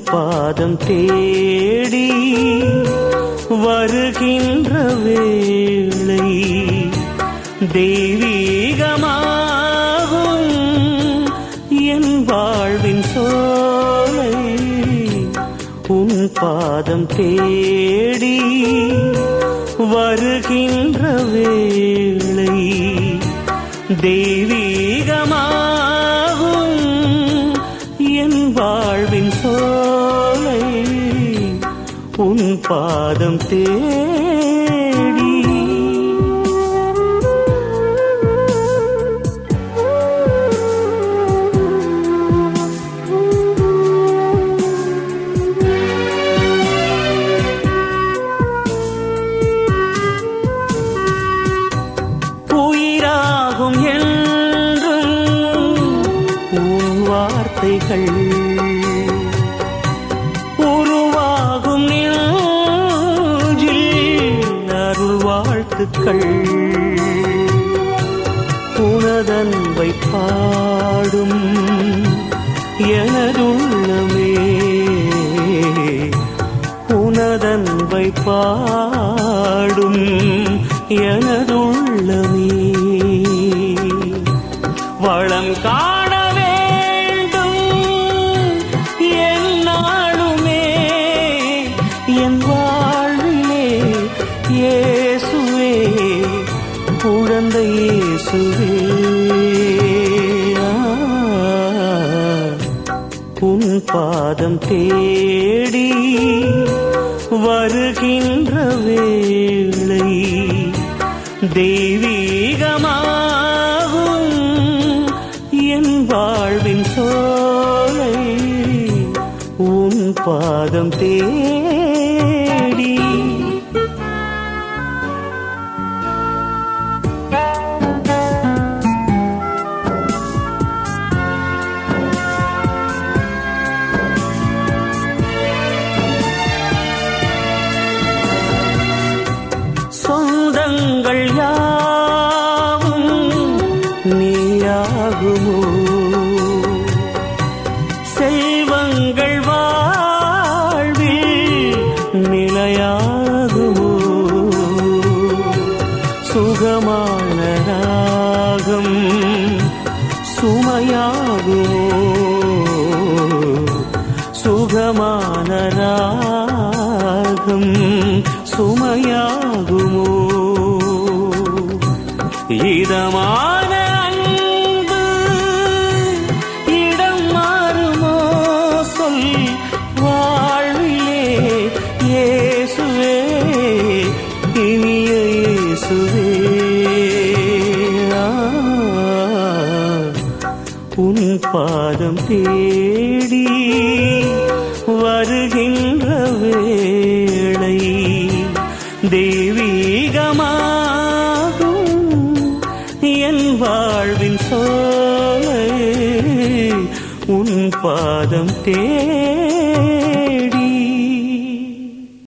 பாதம் தேடி வருகின்ற வேளை தெய்வீகமாகும் என் வாழ்வின் சோலை உன் பாதம் தேடி வருகின்ற வேளை தெய்வீகமாகும் என் வாழ்வின் சோலை உன் பாதம் தேடி உயிராகும் என்றும் உன் வார்த்தைகள் உருவாகும் நெஞ்சில் அருள் வாழ்த்துக்கள் உனதன்பை பாடும் எனதுள்ளமே உனதன்பை பாடும் எனதுள்ளமே வளம் காண வேண்டும் என்னாலுமே என் வாழ்விலே இயேசுவே குழந்தை இயேசுவே ஆ, உன் பாதம் தேடி வருகின்ற வேளை தெய்வீகமாகும் என் வாழ்வின் சோலை உன் பாதம் தேடி சொந்தங்கள் யாவும் நீயாகுமோ செல்வங்கள் வாழ்வில் நிலையாகுமோ சுகமான ராகம் சுமையாகுமோ சுகமான ராகம் சுமையாகுமோ இதமான அன்பு இடம் மாறுமோ சொல் வாழ்விலே இயேசுவே இனிய இயேசுவே ஆ, உன் பாதம் தேடி வருகின்ற வேளை தெய்வீகமாகும் என் வாழ்வின் சோலை உன் பாதம் தேடி